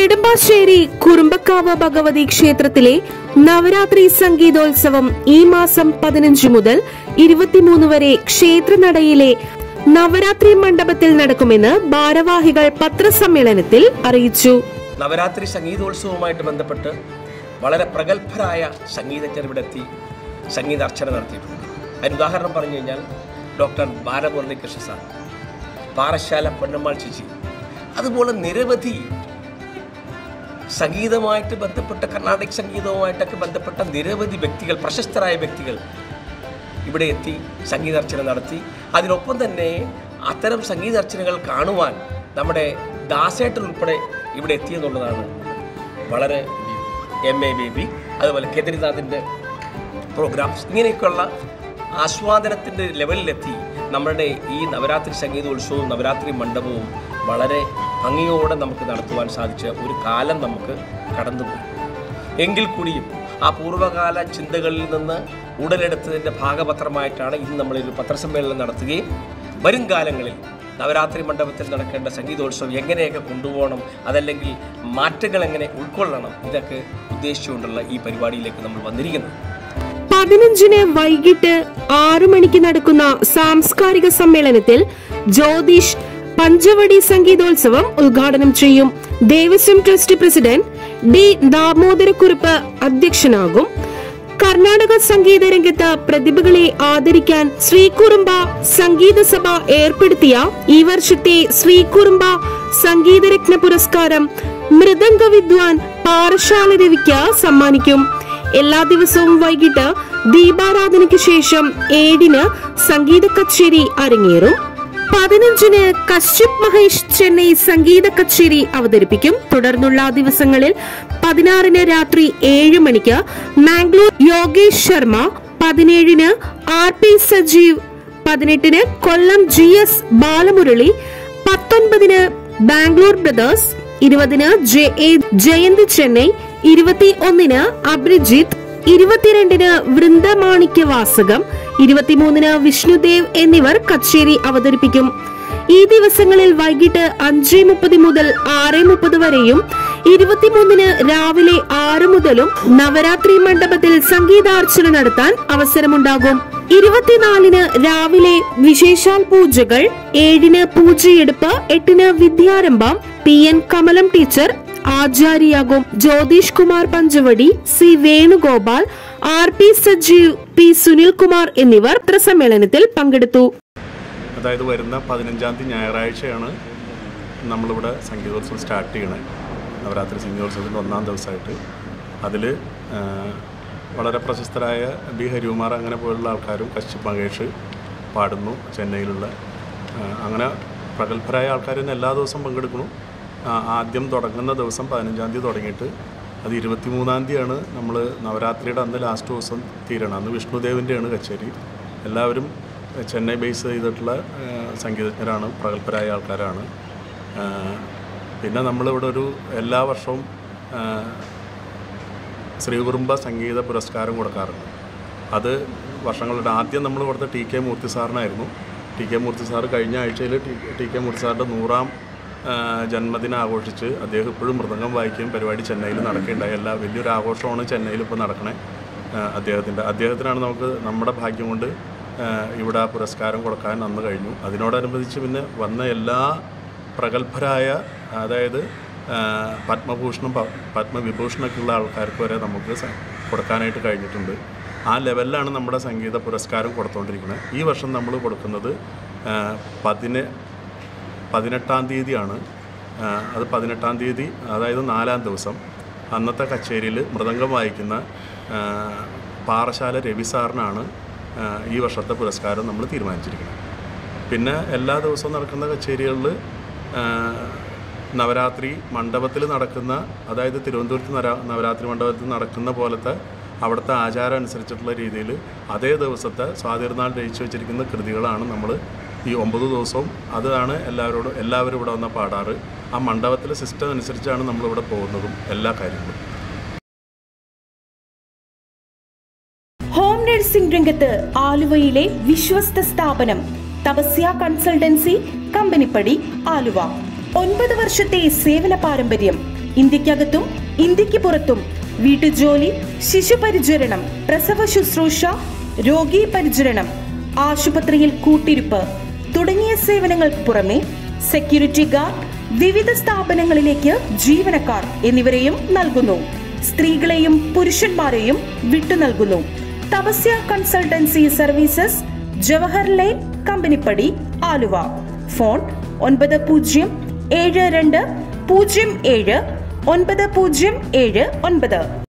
നെടുമ്പാശ്ശേരി കുറുമ്പക്കാവ് ഭഗവതി ക്ഷേത്രത്തിലെ നവരാത്രി സംഗീതോത്സവം ഈ മാസം പതിനഞ്ച് മുതൽ ഇരുപത്തിമൂന്ന് വരെ ക്ഷേത്രനടയിലെ നവരാത്രി മണ്ഡപത്തിൽ നടക്കുമെന്ന് ഭാരവാഹികൾ പത്രസമ്മേളനത്തിൽ അറിയിച്ചു നവരാത്രി സംഗീതോത്സവവുമായിട്ട് ബന്ധപ്പെട്ട് വളരെ പ്രഗത്ഭരായ സംഗീതജ്ഞർ ഇവിടെ എത്തി സംഗീതാർച്ചന നടത്തിയിട്ടുണ്ട് അതിന് ഉദാഹരണം പറഞ്ഞു കഴിഞ്ഞാൽ ഡോക്ടർ ബാലമുരളികൃഷ്ണ സാർ പാറശാല പൊന്നമ്മാൾ ചേച്ചി അതുപോലെ നിരവധി സംഗീതമായിട്ട് ബന്ധപ്പെട്ട കർണാടക സംഗീതവുമായിട്ടൊക്കെ ബന്ധപ്പെട്ട നിരവധി വ്യക്തികൾ പ്രശസ്തരായ വ്യക്തികൾ ഇവിടെ എത്തി സംഗീതാർച്ചന നടത്തി അതിനൊപ്പം തന്നെ അത്തരം സംഗീതാർച്ചനകൾ കാണുവാൻ നമ്മുടെ ദാസേട്ടൻ ഉൾപ്പെടെ ഇവിടെ എത്തിയെന്നുള്ളതാണ് വളരെ എം എ ബേബി അതുപോലെ കേദരിനാഥിൻ്റെ പ്രോഗ്രാംസ് ഇങ്ങനെയൊക്കെയുള്ള ആസ്വാദനത്തിൻ്റെ ലെവലിലെത്തി നമ്മുടെ ഈ നവരാത്രി സംഗീതോത്സവവും നവരാത്രി മണ്ഡപവും വളരെ ഭംഗിയോടെ നമുക്ക് നടത്തുവാൻ സാധിച്ച ഒരു കാലം നമുക്ക് കടന്നുപോയി എങ്കിൽ കൂടിയും ആ പൂർവ്വകാല ചിന്തകളിൽ നിന്ന് ഉടലെടുത്തതിൻ്റെ ഭാഗപത്രമായിട്ടാണ് ഇന്ന് നമ്മളൊരു പത്രസമ്മേളനം നടത്തുകയും വരും കാലങ്ങളിൽ നവരാത്രി മണ്ഡപത്തിൽ നടക്കേണ്ട സംഗീതോത്സവം എങ്ങനെയൊക്കെ കൊണ്ടുപോകണം അതല്ലെങ്കിൽ മാറ്റങ്ങൾ എങ്ങനെ ഉൾക്കൊള്ളണം ഇതൊക്കെ ഉദ്ദേശിച്ചുകൊണ്ടുള്ള ഈ പരിപാടിയിലേക്ക് നമ്മൾ വന്നിരിക്കുന്നത് പതിനഞ്ചിന് വൈകിട്ട് ആറു മണിക്ക് നടക്കുന്ന സാംസ്കാരിക സമ്മേളനത്തിൽ ജ്യോതിഷ് പഞ്ചവടി സംഗീതോത്സവം ഉദ്ഘാടനം ചെയ്യും Devaswom trust president D Damodarakurup അധ്യക്ഷനാകും കർണാടക സംഗീത രംഗത്ത് പ്രതിഭകളെ ആദരിക്കാൻ ശ്രീകുറുമ്പ സംഗീത സഭ ഏർപ്പെടുത്തിയ ഈ വർഷത്തെ ശ്രീകുറുമ്പ സംഗീതരത്ന പുരസ്കാരം മൃദംഗ വിദ്വാൻ പാറശാല രവിക്ക് സമ്മാനിക്കും എല്ലാ ദിവസവും വൈകിട്ട് ദീപാരാധനയ്ക്ക് ശേഷം ഏഴിന് സംഗീത കച്ചേരി അരങ്ങേറും പതിനഞ്ചിന് കശ്യപ് മഹേഷ് ചെന്നൈ സംഗീത കച്ചേരി അവതരിപ്പിക്കും തുടർന്നുള്ള ദിവസങ്ങളിൽ പതിനാറിന് രാത്രി ഏഴ് മണിക്ക് മാംഗ്ലൂർ യോഗേഷ് ശർമ്മ പതിനേഴിന് ആർ പി സജീവ് പതിനെട്ടിന് കൊല്ലം ജി എസ് ബാലമുരളി പത്തൊൻപതിന് ബാംഗ്ലൂർ ബ്രദേഴ്സ് ഇരുപതിന് ജെ എ ജയന്ത് ചെന്നൈ ഇരുപത്തി ഒന്നിന് അഭിജിത്ത് ഇരുപത്തിരണ്ടിന് വൃന്ദമാണിക്യ വാസകം ഇരുപത്തിമൂന്നിന് വിഷ്ണുദേവ് എന്നിവർ കച്ചേരി അവതരിപ്പിക്കും ഈ ദിവസങ്ങളിൽ വൈകിട്ട് അഞ്ച് മുപ്പത് മുതൽ ആറ് മുപ്പത് വരെയും ഇരുപത്തിമൂന്നിന് രാവിലെ ആറ് മുതലും നവരാത്രി മണ്ഡപത്തിൽ സംഗീതാർച്ചന നടത്താൻ അവസരമുണ്ടാകും ഇരുപത്തിനാലിന് രാവിലെ വിശേഷാൽ പൂജകൾ ഏഴിന് പൂജയെടുപ്പ് എട്ടിന് വിദ്യാരംഭം പി എൻ കമലം ടീച്ചർ ആചാര്യയാകും Jyothish Kumar Panchavadi C Venugopal R P Sajeev P Sunilkumar എന്നിവർ പത്രസമ്മേളനത്തിൽ പങ്കെടുത്തു അതായത് വരുന്ന പതിനഞ്ചാം തീയതി ഞായറാഴ്ചയാണ് നമ്മളിവിടെ സംഗീതോത്സവം സ്റ്റാർട്ട് ചെയ്യണേ നവരാത്രി സംഗീതോത്സവത്തിൻ്റെ ഒന്നാം ദിവസമായിട്ട് അതിൽ വളരെ പ്രശസ്തരായ ബി ഹരികുമാർ അങ്ങനെ പോലുള്ള ആൾക്കാരും കശ്യപ് മഹേഷ് പാടുന്നു ചെന്നൈയിലുള്ള ആ, അങ്ങനെ പ്രഗത്ഭരായ ആൾക്കാർ ഇന്ന് എല്ലാ ദിവസവും പങ്കെടുക്കുന്നു ആ, ആദ്യം തുടങ്ങുന്ന ദിവസം പതിനഞ്ചാം തീയതി തുടങ്ങിയിട്ട് അത് ഇരുപത്തിമൂന്നാം തീയതിയാണ് നമ്മൾ നവരാത്രിയുടെ അന്ന് ലാസ്റ്റ് ദിവസം തീരണം അന്ന് വിഷ്ണുദേവിൻ്റെയാണ് കച്ചേരി എല്ലാവരും ചെന്നൈ ബേസ് ചെയ്തിട്ടുള്ള ആ, സംഗീതജ്ഞരാണ് പ്രഗത്ഭരായ ആൾക്കാരാണ് ആ, പിന്നെ നമ്മളിവിടെ ഒരു എല്ലാ വർഷവും ആ, ശ്രീകുറുമ്പ സംഗീത പുരസ്കാരം കൊടുക്കാറുണ്ട് അത് വർഷങ്ങളുടെ ആദ്യം നമ്മൾ കൊടുത്ത ടി കെ മൂർത്തി സാറിനായിരുന്നു ടി കെ മൂർത്തി സാറ് കഴിഞ്ഞ ആഴ്ചയിൽ ടി ടി കെ മൂർത്തി സാറിൻ്റെ നൂറാം ആ, ജന്മദിനം ആഘോഷിച്ച് അദ്ദേഹം ഇപ്പോഴും മൃദംഗം വായിക്കുകയും പരിപാടി ചെന്നൈയിൽ നടക്കുകയുണ്ടായി എല്ലാ വലിയൊരു ആഘോഷമാണ് ചെന്നൈയിൽ ഇപ്പോൾ നടക്കണേ അദ്ദേഹത്തിൻ്റെ അദ്ദേഹത്തിനാണ് നമുക്ക് നമ്മുടെ ഭാഗ്യം കൊണ്ട് ആ, ഇവിടെ ആ പുരസ്കാരം കൊടുക്കാൻ അന്ന് കഴിഞ്ഞു അതിനോടനുബന്ധിച്ച് പിന്നെ വന്ന എല്ലാ പ്രഗത്ഭരായ അതായത് ആ, പത്മഭൂഷണം പ- പത്മവിഭൂഷണൊക്കെ ഉള്ള ആൾക്കാർക്ക് വരെ നമുക്ക് സ- കൊടുക്കാനായിട്ട് കഴിഞ്ഞിട്ടുണ്ട് ആ ലെവലിലാണ് നമ്മുടെ സംഗീത പുരസ്കാരം കൊടുത്തുകൊണ്ടിരിക്കുന്നത് ഈ വർഷം നമ്മൾ കൊടുക്കുന്നത് ആ, പതിന് പതിനെട്ടാം തീയതിയാണ് ആ, അത് പതിനെട്ടാം തീയതി അതായത് നാലാം ദിവസം അന്നത്തെ കച്ചേരിയിൽ മൃദംഗം വായിക്കുന്ന ആ, പാറശാല രവി സാറിനാണ് ആ, ഈ വർഷത്തെ പുരസ്കാരം നമ്മൾ തീരുമാനിച്ചിരിക്കുന്നത് പിന്നെ എല്ലാ ദിവസവും നടക്കുന്ന കച്ചേരികളിൽ നവരാത്രി മണ്ഡപത്തിൽ നടക്കുന്ന അതായത് തിരുവനന്തപുരത്ത് നര നവരാത്രി മണ്ഡപത്തിൽ നടക്കുന്ന പോലത്തെ അവിടുത്തെ ആചാരം അനുസരിച്ചിട്ടുള്ള രീതിയിൽ അതേ ദിവസത്തെ സ്വാതിരുന്നാൾ രചിച്ചു വെച്ചിരിക്കുന്ന കൃതികളാണ് നമ്മൾ ഈ ഒമ്പത് ദിവസവും അതാണ് എല്ലാവരോടും എല്ലാവരും ഇവിടെ വന്ന പാടാറ് ആ മണ്ഡപത്തിലെ സിസ്റ്റം അനുസരിച്ചാണ് നമ്മളിവിടെ പോകുന്നതും എല്ലാ കാര്യങ്ങളും ഹോം നഴ്സിംഗ് രംഗത്ത് ആലുവയിലെ വിശ്വസ്ത സ്ഥാപനം തപസ്യ കൺസൾട്ടൻസി കമ്പനിപ്പടി ആലുവ ഒൻപത് വർഷത്തെ സേവന പാരമ്പര്യം ഇന്ത്യക്കകത്തും ഇന്ത്യക്ക് പുറത്തും വീട്ടുജോലി ശിശുപരിചരണം പ്രസവ ശുശ്രൂഷ രോഗീ പരിചരണം ആശുപത്രിയിൽ കൂട്ടിരിപ്പ് തുടങ്ങിയ സേവനങ്ങൾക്ക് പുറമെ സെക്യൂരിറ്റി ഗാർഡ് വിവിധ സ്ഥാപനങ്ങളിലേക്ക് ജീവനക്കാർ എന്നിവരെയും നൽകുന്നു സ്ത്രീകളെയും പുരുഷന്മാരെയും വിട്ടു നൽകുന്നു Thapasya consultancy services Jawahar line Companypadi Aluva phone ഒൻപത് പൂജ്യം ഏഴ് രണ്ട് പൂജ്യം ഏഴ് ഒൻപത് പൂജ്യം ഏഴ് ഒൻപത്